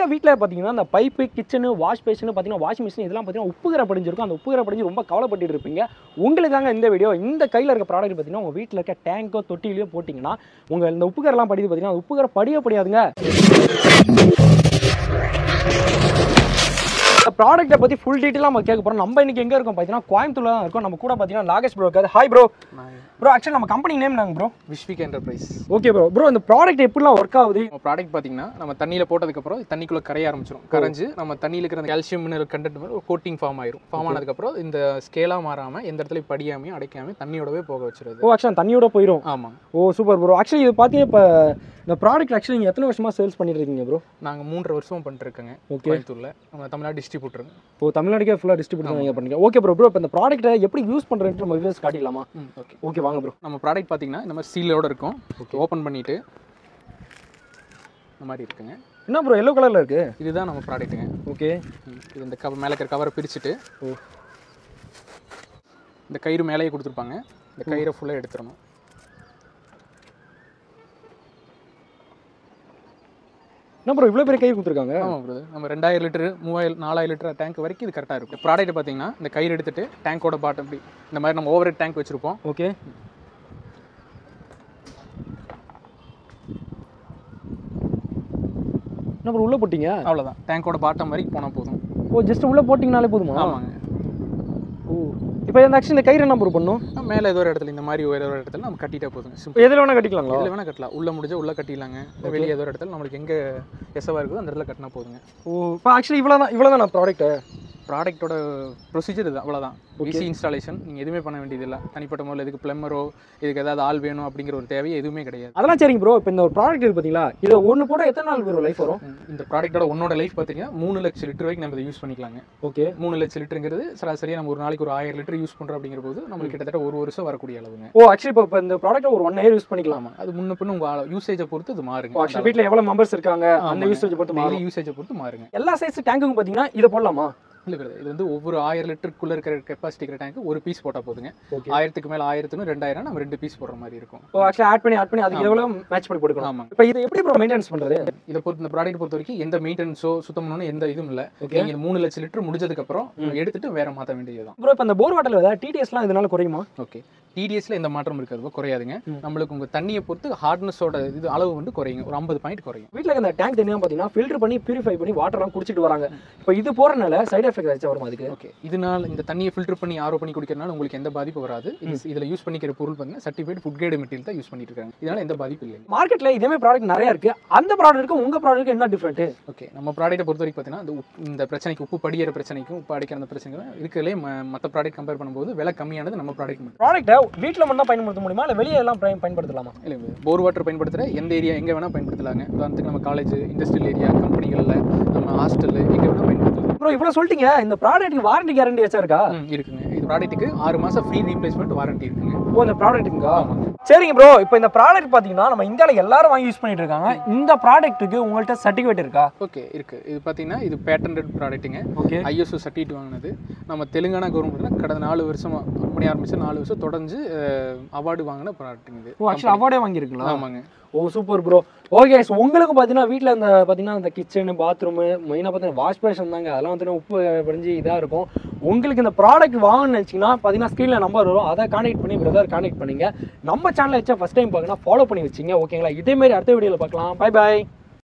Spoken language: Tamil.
உங்கள் வீட்டில் பார்த்தீங்கன்னா அந்த பைப்பு கிச்சனு வாஷ் பேஷன் பார்த்தீங்கன்னா வாஷிங் மிஷின் இதெல்லாம் பார்த்தீங்கன்னா உப்புகரை படிஞ்சிருக்கும் அந்த உப்புகரை படிஞ்சு ரொம்ப கவலைப்பட்டு இருப்பீங்க உங்களுக்காக இந்த வீடியோ இந்த கையில் இருக்க ப்ராடக்ட் பார்த்தீங்கன்னா உங்கள் வீட்டில் இருக்க டேங்கோ தொட்டிலையோ போட்டிங்கன்னா உங்கள் இந்த உப்புகரெல்லாம் படிது பார்த்தீங்கன்னா அந்த உப்புகரை படிய படியாதுங்க ப்ராடக்ட்டை பற்றி ஃபுல் டீட்டெயிலாக நம்ம கேட்க போகிறோம் நம்ம இன்னைக்கு எங்கே இருக்கோம் பார்த்தீங்கன்னா கோயம்புத்தூர்ல தான் இருக்கோம் நம்ம கூட பார்த்தீங்கன்னா நாகேஷ் ப்ரோ இருக்காது ஹாய் ப்ரோ ப்ரோ ஆக்சுவலி நம்ம கம்பெனி நேம் நாங்க bro Vishvik enterprise okay bro bro இந்த ப்ராடக்ட் எப்படிலாம் ஒர்க் ஆகுது நம்ம ப்ராடக்ட் பார்த்தீங்கன்னா நம்ம தண்ணியில் போட்டதுக்கப்புறம் தண்ணிக்குள்ளே கரைய ஆரம்பிச்சிடும் கரைஞ்சு நம்ம தண்ணியில் இருக்கிற கால்சியம் மினரல் கண்டென்ட் மாதிரி ஒரு கோட்டிங் ஃபார்ம் ஆயிரும் ஃபார்ம் ஆனதுக்கப்புறம் இந்த ஸ்கேலாக மாறாமல் எந்த இடத்துல படியாமையும் அடைக்காமையும் தண்ணியோடவே போக வச்சிருது ஓ ஆக்சுவலாக தண்ணியோட போயிடும் ஆமாங்க ஓ சூப்பர் ப்ரோ ஆக்சுவலி இது பார்த்தீங்கன்னா இப்போ இந்த ப்ராடக்ட் ஆக்சுவலி நீங்கள் எத்தனை வருஷமாக சேல்ஸ் பண்ணிட்டு இருக்கீங்க ப்ரோ நாங்கள் மூன்றரை வருஷம் பண்ணிட்டுருக்கோங்க ஓகே கோயம்புத்தூரில் நம்ம தமிழ்நாடு டிஸ்ட்ரிபியூட்டருங்க ஓ தமிழ்நாடுக்கே ஃபுல்லாக டிஸ்ட்ரிபியூட் நீங்கள் பண்ணீங்க ஓகே ப்ரோ ப்ரோ இப்போ இந்த ப்ராடக்ட்டை எப்படி யூஸ் பண்ணுறேன்ட்டு நம்ம வியூஸ் காட்டிடலாமா ம் ஓகே ஓகே வாங்க ப்ரோ நம்ம ப்ராடக்ட் பார்த்தீங்கன்னா இந்த மாதிரி சீலோட இருக்கும் ஓப்பன் பண்ணிவிட்டு இந்த மாதிரி இருக்குங்க என்ன ப்ரோ எல்லோ கலரில் இருக்கு இதுதான் நம்ம ப்ராடக்ட்டுங்க ஓகே ம், இது இந்த கவர் மேலே இருக்கிற கவரை பிரிச்சுட்டு ஓ இந்த கயிறு மேலேயே கொடுத்துருப்பாங்க இந்த கயிறை ஃபுல்லாக எடுத்துடணும் என்ன ப்ரோ இவ்வளோ பெரிய கை கொடுத்துருக்காங்க ஆமாம் பிரதர் நம்ம ரெண்டாயிரம் லிட்டரு மூவாயிரம் நாலாயிரம் லிட்டர் டேங்க் வரைக்கும் இது கரெக்டாக இருக்கும் ப்ராடக்ட் பார்த்தீங்கன்னா இந்த கயிறு எடுத்துட்டு டேங்கோட பாட்டம் இப்படி இந்த மாதிரி நம்ம ஓவர் டேங்க் வச்சுருப்போம் ஓகே என்ன ப்ரோ உள்ளே போட்டீங்க அவ்வளோதான் டேங்கோட பாட்டம் வரைக்கும் போனால் போதும் ஓ ஜஸ்ட் உள்ளே போட்டிங்கனாலே போதுமா ஆமாங்க ஓ இப்போ இந்த ஆக்சுவலி இந்த கயிறு என்ன ப்ரோ பண்ணும் மேலே ஏதோ ஒரு இடத்துல இந்த மாதிரி ஒரு ஒரு இடத்துல நம்ம கட்டிட்டா போதுங்க சிம்பிள் இப்போ எதில் வேணால் கட்டிக்கலாங்களா இதில் வேணால் கட்டலாம் உள்ளே முடிஞ்சா உள்ளே கட்டிடலாங்க இல்லை வெளியே ஏதோ ஒரு இடத்துல நம்மளுக்கு எங்கே எசவாக இருக்குதோ அந்த இடத்துல கட்டினா போதுங்க ஓ இப்போ ஆக்சுவலி இவ்வளோ தான் இவ்வளோ தான் ப்ராடக்ட்டு ப்ராடக்ட்டோட ப்ரொசீஜர் இது அவ்வளோதான் ஈஸி இன்ஸ்டாலேஷன் நீங்கள் எதுவுமே பண்ண வேண்டியதில்லை தனிப்பட்ட முறையில் இதுக்கு ப்ளம்பரோ இதுக்கு ஏதாவது ஆள் வேணும் அப்படிங்கிற ஒரு தேவையே எதுவுமே கிடையாது அதெல்லாம் சரிங்க ப்ரோ இப்போ இந்த ஒரு ப்ராடக்ட் இருக்கு பார்த்தீங்களா இதை ஒன்று போட்டால் எத்தனை நாள் ப்ரோ லைஃப் வரும் ம், இந்த ப்ராடக்ட்டோட உன்னோட லைஃப் பார்த்தீங்கன்னா மூணு லட்சம் லிட்டர் வரைக்கும் நம்ம இதை யூஸ் பண்ணிக்கலாங்க ஓகே மூணு லட்சம் லிட்டருங்கிறது சராசரியாக நம்ம ஒரு நாளைக்கு ஒரு ஆயிரம் லிட்டர் யூஸ் பண்ணுறோம் அப்படிங்கிற போது நம்மளுக்கு கிட்டத்தட்ட ஒரு வருஷம் வரக்கூடிய அளவுங்க ஓ ஆக்சுவலி இப்போ இப்போ இந்த ப்ராடக்ட்டை ஒரு ஒன் இயர் யூஸ் பண்ணிக்கலாம் ஆமாம் அது முன்ன பின்ன உங்கள் யூசேஜை பொறுத்து அது மாறுங்க ஆக்சுவலி வீட்டில் எவ்வளோ மெம்பர்ஸ் இருக்காங்க அந்த யூசேஜ் பொறுத்து மாறும் டெய்லி யூசேஜை பொறுத்து மாறுங்க எல்லா சைஸ் டேங்குக்கும் பார்த்தீங்கன்னா இதை போடலாமா இல்லை பிரதர் இது வந்து ஒவ்வொரு ஆயிரம் லிட்டருக்குள்ள இருக்கிற கெப்பாசிட்டி இருக்கிற டேங்க் ஒரு பீஸ் போட்டால் போதுங்க ஓகே ஆயிரத்துக்கு மேலே ஆயிரத்துன்னு ரெண்டாயிரம் நம்ம ரெண்டு பீஸ் போடுற மாதிரி இருக்கும் ஓ ஆக்சுவலி ஆட் பண்ணி ஆட் பண்ணி அதுக்கு எவ்வளோ மேட்ச் பண்ணி கொடுக்கணும் ஆமாங்க இப்போ இது எப்படி ப்ரோ மெயின்டெனன்ஸ் பண்ணுறது இதை பொறுத்து இந்த ப்ராடக்ட் பொறுத்த வரைக்கும் எந்த மெயின்டெனன்ஸோ சுத்தம் பண்ணணும் எந்த இதுவும் இல்லை ஓகே நீங்கள் மூணு லட்சம் லிட்டர் முடிஞ்சதுக்கு அப்புறம் எடுத்துட்டு வேற மாற்ற வேண்டியதுதான் ப்ரோ இப்போ இந்த போர் வாட்டரில் ஏதாவது டிடிஎஸ்லாம் இதனால குறையுமா ஓகே டிடிஎஸ்ல எந்த மாற்றம் இருக்காது குறையாதுங்க ம். நம்மளுக்கு உங்க தண்ணியை பொறுத்து ஹார்ட்னஸோட இது அளவு வந்து குறையுங்க ஒரு ஐம்பது பாயிண்ட் குறையும் வீட்டில் இந்த டேங்க் தண்ணியாக பார்த்தீங்கன்னா ஃபில்டர் பண்ணி பியூரிஃபை பண்ணி வாட்டர்லாம் குடிச்சிட்டு வராங்க இப்போ இது போகிறனால சைடு எஃபெக்ட் ஏதாச்சும் வருமா அதுக்கு ஓகே இதனால இந்த தண்ணியை ஃபில்டர் பண்ணி ஆரோ பண்ணி குடிக்கிறனால உங்களுக்கு எந்த பாதிப்பும் வராது இது இதுல யூஸ் பண்ணிக்கிற பொருள் பார்த்தீங்கன்னா சர்டிஃபைட் ஃபுட் கிரேட் மெட்டீரியல் தான் யூஸ் பண்ணிட்டு இருக்காங்க இதனால எந்த பாதிப்பும் இல்லைங்க மார்க்கெட்டில் இதே மாதிரி ப்ராடக்ட் நிறைய இருக்கு அந்த ப்ராடக்ட்டுக்கும் உங்கள் ப்ராடக்ட்டுக்கு என்ன டிஃப்ரெண்ட் ஓகே நம்ம ப்ராடக்ட்டை பொறுத்த வரைக்கும் பார்த்தீங்கன்னா இந்த உப்- இந்த பிரச்சனைக்கு உப்பு படிக்கிற பிரச்சனைக்கும் உப்பு அடிக்கிற அந்த பிரச்சனைக்கும் இருக்கிறதுலே மற்ற ப்ராடக்ட் கம்பேர் பண்ணும்போது விலை கம்மியானது நம்ம ப்ராடக்ட் மட்டும் ப்ராடக்ட்டை வீட்டில் மட்டும் தான் பயன்படுத்த முடியுமா இல்லை வெளியே எல்லாம் பயன் பயன்படுத்தலாமா இல்லை போர் வாட்டர் பயன்படுத்துகிற எந்த ஏரியா எங்கே வேணால் பயன்படுத்தலாங்க உதாரணத்துக்கு நம்ம காலேஜ் இண்டஸ்ட்ரியல் ஏரியா கம்பெனிகளில் நம்ம ஹாஸ்டல் எங்கே வேணால் பயன்படுத்தலாம் ப்ரோ இவ்வளோ சொல்லிட்டீங்க இந்த ப்ராடக்ட்டுக்கு வாரண்டி கேரண்டி ஏச்சா இருக்கா ம், இருக்குங்க இது ப்ராடக்ட்டுக்கு ஆறு மாதம் ஃப்ரீ ரீப்ளேஸ்மெண்ட் வாரண்டி இருக்குங்க ஓ இந்த ப்ராடக்ட்டுங்களா சரிங்க ப்ரோ இப்போ இந்த ப்ராடக்ட் பார்த்தீங்கன்னா நம்ம இந்தியாவில் எல்லாரும் வாங்கி யூஸ் பண்ணிட்டு இருக்காங்க இந்த ப்ராடக்ட்டுக்கு உங்கள்கிட்ட சர்டிஃபிகேட் இருக்கா ஓகே இருக்கு இது பார்த்தீங்கன்னா இது பேட்டன்ட் ப்ராடக்ட்டுங்க ஓகே ஐஎஸ்ஓ சர்டிஃபிகேட் வாங்கினது நம்ம தெலுங்கானா கவர்மெண்ட்ல கடந்த நாலு வருஷமா கம்பெனி ஆரம்பிச்சு நாலு வருஷம் தொடர்ந்து அவார்டு வாங்கின ப்ராடக்ட்டுங்க இது ஓ ஆக்சுவலி அவார்டே வாங்கியிருக்கலாம் ஆமாங்க ஓ சூப்பர் ப்ரோ ஓகே ஸோ உங்களுக்கு பார்த்தீங்கன்னா வீட்டில் இந்த பார்த்தீங்கன்னா இந்த கிச்சனு பாத்ரூமு மெயினாக பார்த்தீங்கன்னா வாஷ் பேஷன் தாங்க அதெல்லாம் வந்து உப்பு படிஞ்சு இதாக இருக்கும் உங்களுக்கு இந்த ப்ராடக்ட் வாங்கணும்னு நினச்சிங்கன்னா பார்த்தீங்கன்னா ஸ்க்ரீனில் நம்பர் வரும் அதை கான்டெக்ட் பண்ணி பிரதர் கான்டெக்ட் பண்ணுங்க நம்ம சேனலை வச்சா ஃபஸ்ட் டைம் பார்க்கணும் ஃபாலோ பண்ணி வச்சிங்க ஓகேங்களா இதேமாரி அடுத்த வீடியோவில் பார்க்கலாம் பை பாய்